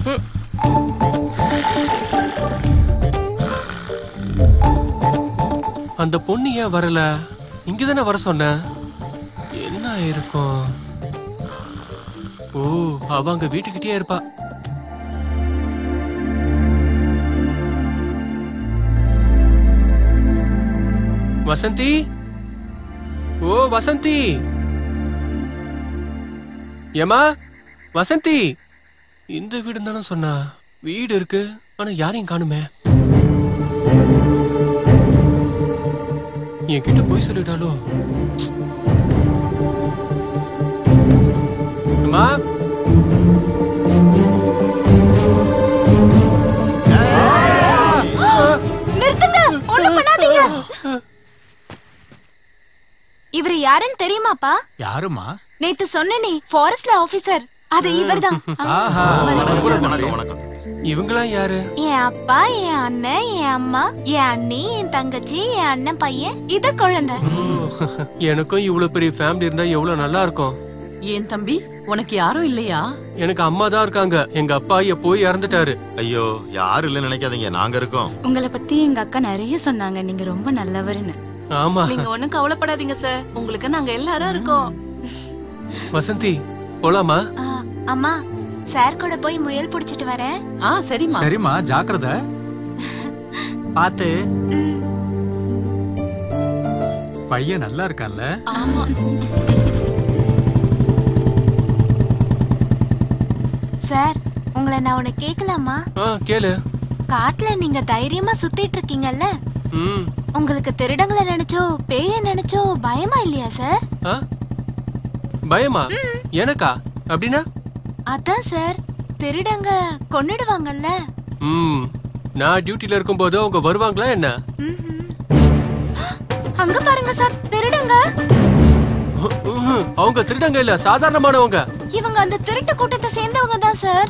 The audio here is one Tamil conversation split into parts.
அந்த பொண்ணு ஏன் வரல இங்கதானே வர சொன்ன என்ன இருக்கும் ஓ அவ அங்க வீட்டுக்கிட்டே இருப்பா வசந்தி ஓ வசந்தி ஏமா வசந்தி இந்த வீடு தானே சொன்னா வீடு இருக்கு ஆனா யாரையும் காணுமே என்கிட்ட போய் சொல்லிட்டாலோ அம்மா நிறுத்துங்க ஒண்ணும் பண்ணாதீங்க இவர் யாருன்னு தெரியுமாப்பா யாருமா நேத்து சொன்னனே ஃபாரஸ்ட்ல ஆபீசர் அது இவர்தான் ஆஹா வணக்கம் வணக்கம் இவங்களாம் யாரு என் அப்பா என் அண்ணன் என் அம்மா என் அண்ணி என் தங்கச்சி என் அண்ணன் பையன் இத குழந்தை எனக்கும் இவ்வளவு பெரிய ஃபேமிலி இருந்தா எவ்வளவு நல்லா இருக்கும் ஏன் தம்பி உனக்கு யாரும் இல்லையா எனக்கு அம்மா தான் இருக்காங்க எங்க அப்பா போய் இறந்துட்டாரு ஐயோ யாரும் இல்லைன்னு நினைக்காதீங்க நாங்க இருக்கோம் உங்களை பத்தி எங்க அக்கா நிறைய சொன்னாங்க நீங்க ரொம்ப நல்லவருன்னு ஆமா நீங்க ஒண்ணும் கவலைப்படாதீங்க சார் உங்களுக்கு நாங்க எல்லாரும் இருக்கோம் வசந்தி போலாமா ஆ, அம்மா சார் கூட போய் முயல் புடிச்சிட்டு வரேன் ஆ சரிம்மா சரிம்மா ஜாக்கிரத பாத்து பையன் நல்லா இருக்கான்ல ஆமா சார் உங்களை நான் உன்னை கேட்கலாமா ஆ கேளு காட்டுல நீங்க தைரியமா சுத்திட்டு இருக்கீங்கல்ல ம் உங்களுக்கு திருடங்களை நினைச்சோ பேய நினைச்சோ பயமா இல்லையா சார் ஆ பயமா எனக்கா அப்படின்னா அதான் சார் திருடங்க கொன்னுடுவாங்கல்ல ம் நான் டியூட்டில இருக்கும்போது அவங்க வருவாங்களா என்ன ம்ஹும். அங்க பாருங்க சார் திருடங்க ம்ஹும். அவங்க திருடங்க இல்ல சாதாரணமானவங்க இவங்க அந்த திருட்டு கூட்டத்தை சேர்ந்தவங்க தான் சார்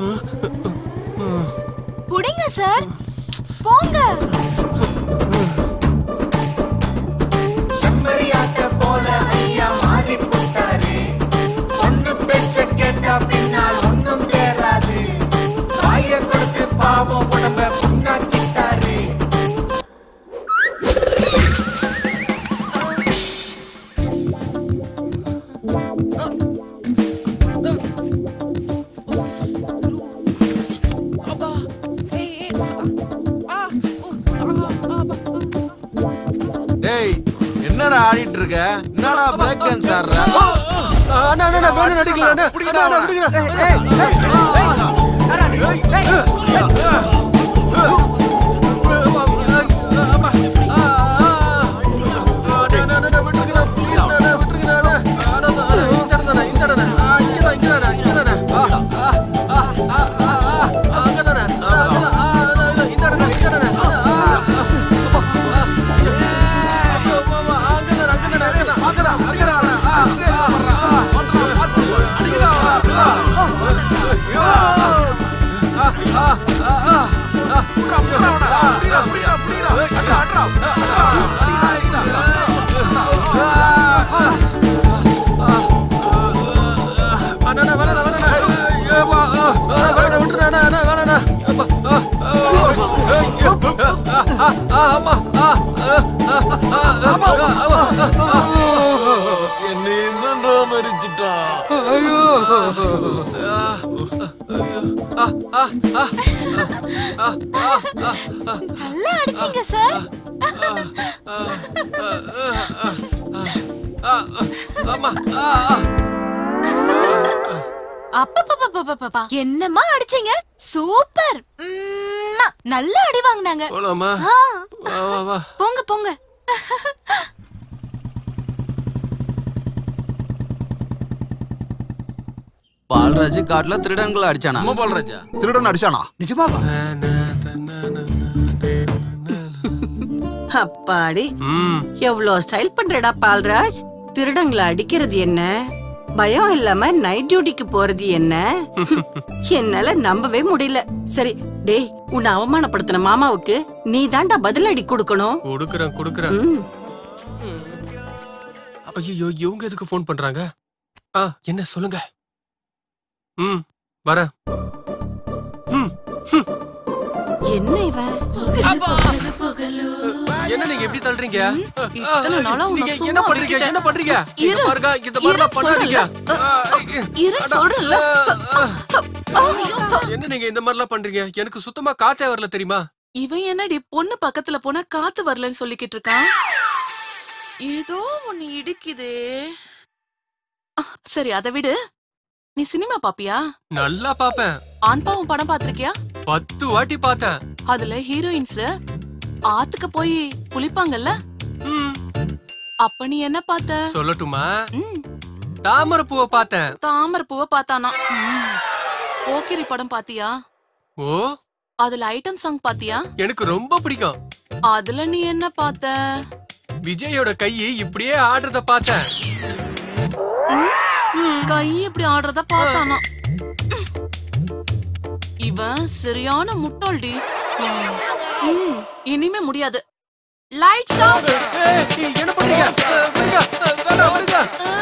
புடிங்க சார் போங்க டேய் என்னடா ஆடிட்டு இருக்க என்னடா பிரேக் டான்ஸ் ஆடுற அண்ணா அண்ணா வேணும் நடிக்கல அண்ணா அண்ணா, அண்ணா, விடுங்கண்ணா. என்னை என்னடா மரிச்சிட்டான் நல்லா அடிச்சீங்க சார் அப்பப்பப்பப்பப்பப்பா. என்னம்மா அடிச்சீங்க சூப்பர் ம்மா. நல்லா அடி வாங்குனாங்க போலாமா ஆ, வா வா வா போங்க போங்க பால்ராஜ் காட்டுல திருடன்களை அடிச்சானா நம்ம பால்ராஜா திருடன் அடிச்சானா நிஜமாவா அப்பாடி ம் எவ்வளோ ஸ்டைல் பண்றடா பால்ராஜ் திருடங்களை அடிக்கிறது என்ன பயம் இல்லாம நைட் டியூட்டிக்கு போறது என்ன என்னால நம்பவே முடியல சரி டேய் உன்னை அவமானப்படுத்தின மாமாவுக்கு நீ தாண்டா பதிலடி கொடுக்கணும் கொடுக்குறேன் கொடுக்குறேன் ம். ஐயோ இவங்க எதுக்கு ஃபோன் பண்றாங்க ஆ என்ன சொல்லுங்க ம் வரேன் என்ன இவன் என்ன நீங்க எப்படி தள்ளுறீங்க இத்தனை நாளா உன்னை நீங்க சும்மா என்ன பண்றீங்க விட்டுட்டேன். என்ன பண்றீங்க இங்க இரு. பாருங்க இந்த மாதிரிலாம் இரு, பண்ணாதீங்க இரு சொல்றேன்ல என்ன நீங்க இந்த மாதிரிலாம் பண்றீங்க எனக்கு சுத்தமா காத்தே வரல தெரியுமா இவன் என்னடி பொண்ணு பக்கத்துல போனா காத்து வரலன்னு சொல்லிக்கிட்டு இருக்கான் ஏதோ ஒண்ணு இடிக்குதே அஹ், சரி அதை விடு நீ சினிமா பாப்பியா நல்லா பாப்பேன் ஆண் பாவம் படம் பாத்திருக்கியா பத்து வாட்டி பார்த்தேன் அதுல ஹீரோயின்ஸ் ஆத்துக்கு போய் குளிப்பாங்கல்ல ம், அப்ப நீ என்ன பார்த்த சொல்லட்டுமா ம், தாமரை பூவை பார்த்தேன் தாமரை பூவை பார்த்தானா ம். போக்கிரி படம் பாத்தியா ஓ அதுல ஐட்டம் சாங் பாத்தியா எனக்கு ரொம்ப பிடிக்கும் அதுல நீ என்ன பார்த்த விஜயோட கையை இப்படியே ஆடுறத பார்த்தேன் கை இப்படி ஆடுறத பார்த்தானா இவன் சரியான முட்டாள்டி ம், இனிமே முடியாது லைட்ஸ் ஆஃப் ஏய், என்ன பண்றீங்க அஹ், விடுங்க அஹ், வேண்டாம் விடுங்க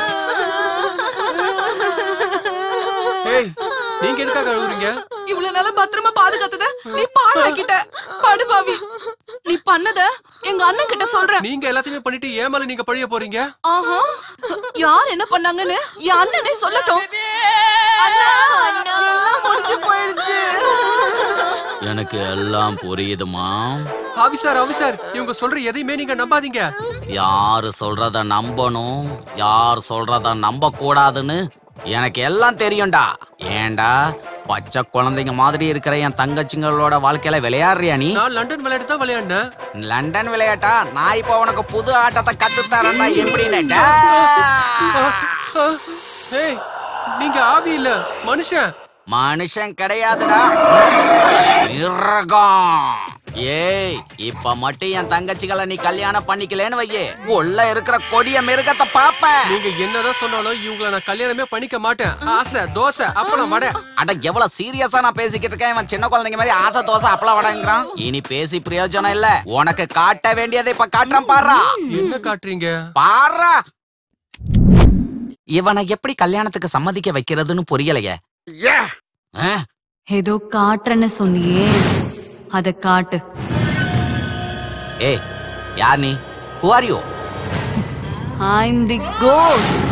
ஏய் நீங்க எதுக்காக அழுகுறீங்க இவ்வளவு நாளா பத்திரமா பாதுகாத்தத நீ பாழாக்கிட்ட படுபாவி நீ பண்ணத எங்க அண்ணன் கிட்ட சொல்றேன் நீங்க எல்லாத்தையுமே பண்ணிட்டு ஏன் மேல நீங்க பழிய போறீங்க ஆஹா யார் என்ன பண்ணாங்கன்னு என் அண்ணனே சொல்லட்டும் அண்ணா, எல்லாம் முடிஞ்சு போயிடுச்சு எனக்கு எல்லாம் புரியுதுமா ஆபிசார் ஆபிசார் இவங்க சொல்ற எதையுமே நீங்க நம்பாதீங்க யாரு சொல்றத நம்பணும் யார் சொல்றத நம்ப கூடாதுன்னு எனக்கு எல்லாம் தெரியும்டா ஏன்டா பச்சை குழந்தைங்க மாதிரி இருக்கிற என் தங்கச்சிங்களோட வாழ்க்கையில விளையாடுறியா நீ நான் லண்டன் விளையாட்டு தான் விளையாடினேன் லண்டன் விளையாட்டா நான் இப்ப உனக்கு புது ஆட்டத்தை கத்து தரேன்டா எப்படின்னு அஹ், ஏய் நீங்க ஆவி இல்ல மனுஷன் மனுஷன் கிடையாதுடா மிருகம் ஏய் இப்ப மட்டும் என் தங்கச்சிகளை நீ கல்யாணம் பண்ணிக்கலன்னு வையே உள்ள இருக்கிற கொடிய மிருகத்தை பாப்ப நீங்க என்னதான் சொன்னாலும் இவங்கள நான் கல்யாணமே பண்ணிக்க மாட்டேன் ஆசை தோசை அப்பளம் வடை அட எவ்வளவு சீரியஸா நான் பேசிக்கிட்டு இருக்கேன் இவன் சின்ன குழந்தைங்க மாதிரி ஆசை தோசை அப்பளம் வடங்குறான் இனி பேசி பிரயோஜனம் இல்ல உனக்கு காட்ட வேண்டியதை இப்ப காட்டுறேன் பாடுறா என்ன காட்டுறீங்க பாடுறா இவனை எப்படி கல்யாணத்துக்கு சம்மதிக்க வைக்கிறதுன்னு புரியலையே ஆ? ஏதோ காட்டுறேன்னு சொன்னியே அத காட்டு ஏய் யார் நீ who are you I'm the ghost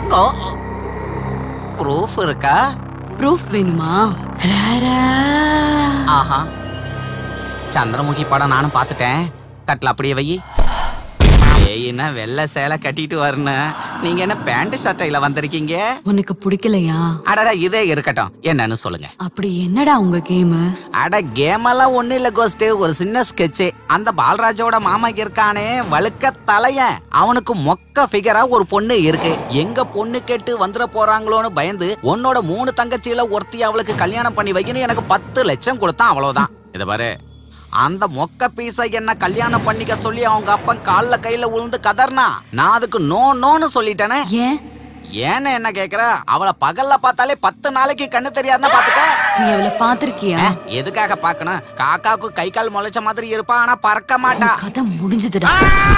proof இருக்கா ப்ரூஃப் வேணுமா ராரா. ஆஹா சந்திரமுகி படம் நானும் பார்த்துட்டேன் கட்டில் அப்படியே வை ஏய்னா வெள்ளை சேலை கட்டிட்டு வரணும் நீங்க என்ன பேண்ட் சட்டையில வந்திருக்கீங்க உனக்கு பிடிக்கலையா அடடா இதே இருக்கட்டும் என்னன்னு சொல்லுங்க அப்படி என்னடா உங்க கேமு அட கேம் எல்லாம் ஒண்ணு இல்ல கோஸ்ட் ஒரு சின்ன ஸ்கெட்ச் அந்த பாலராஜோட மாமா இருக்கானே வழுக்க தலையன் அவனுக்கு மொக்க ஃபிகரா ஒரு பொண்ணு இருக்கு எங்க பொண்ணு கேட்டு வந்துட போறாங்களோன்னு பயந்து உன்னோட மூணு தங்கச்சியில ஒருத்தி அவளுக்கு கல்யாணம் பண்ணி வைக்கணும் எனக்கு பத்து லட்சம் கொடுத்தான் அவ்வளவுதான் இத பாரு அந்த மொக்க பீஸை என்ன கல்யாணம் பண்ணிக்க சொல்லி அவங்க அப்பன் கால்ல கையில விழுந்து கதர்னா நான் அதுக்கு நோ நோன்னு சொல்லிட்டேனே ஏன் ஏன்னு என்ன கேக்குற அவளை பகல்ல பார்த்தாலே பத்து நாளைக்கு கண்ணு தெரியாதுன்னா பாத்துக்க நீ அவளை பாத்திருக்கியா அஹ், எதுக்காக பாக்கணும் காக்காக்கு கை கால் முளைச்ச மாதிரி இருப்பா ஆனா பறக்க மாட்டா உன் கதை முடிஞ்சதுடா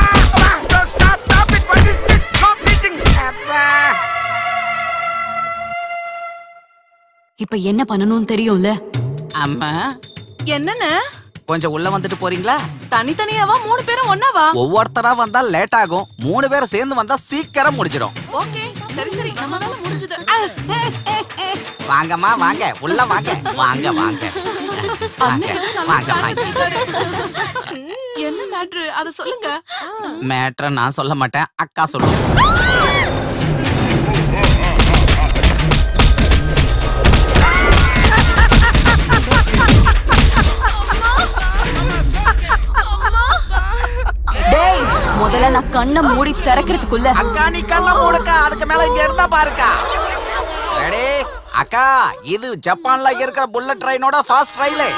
இப்ப என்ன பண்ணணும்னு தெரியும்ல அம்மா என்னன்னு கொஞ்சம் உள்ள வந்துட்டு போறீங்களா தனித்தனியாவா மூணு பேரும் ஒன்னாவா ஒவ்வொருத்தரா வந்தா லேட் ஆகும் மூணு பேரும் சேர்ந்து வந்தா சீக்கிரம் முடிச்சிடும் ஓகே சரி சரி நம்ம வேலை முடிஞ்சது வாங்கம்மா வாங்க உள்ள வாங்க வாங்க வாங்க வாங்க வாங்க வாங்க என்ன மேட்ரு அத சொல்லுங்க மேட்ரை நான் சொல்ல மாட்டேன் அக்கா சொல்லுங்க டேய் முதல்ல நான் கண்ணை மூடி திறக்கிறதுக்குள்ள அக்கா நீ கண்ண மூடுக்கா அதுக்கு மேல இங்க இருந்தா பாருக்கா ரெடி அக்கா இது ஜப்பான்ல இருக்கிற புல்லட் ட்ரெயினோட ஃபாஸ்ட் ரயிலு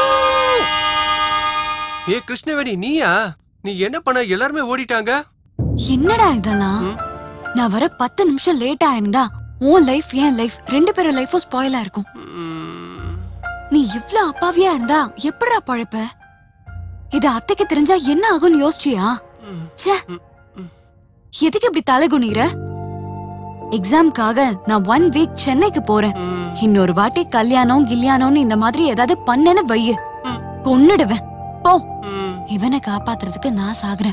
ஏ கிருஷ்ணவேணி நீயா நீ என்ன பண்ண எல்லாருமே ஓடிட்டாங்க என்னடா இதெல்லாம் நான் வர பத்து நிமிஷம் லேட் ஆயிருந்தா உன் லைஃப் என் லைஃப் ரெண்டு பேரும் லைஃபும் ஸ்பாயிலா இருக்கும் ம், நீ இவ்ளோ அப்பாவியா இருந்தா எப்படிடா பழைப்ப இது அத்தைக்கு தெரிஞ்சா என்ன ஆகும்னு யோசிச்சியா ம். ச்சே எதுக்கு இப்படி தலை குனிற எக்ஸாம்க்காக நான் ஒன் வீக் சென்னைக்கு போறேன் ம், இன்னொரு வாட்டி கல்யாணம் கில்யாணம்னு இந்த மாதிரி ஏதாவது பண்ணேன்னு வையு ம். கொன்னுடுவேன் போ ம். இவனை காப்பாத்துறதுக்கு நான் சாகுறேன்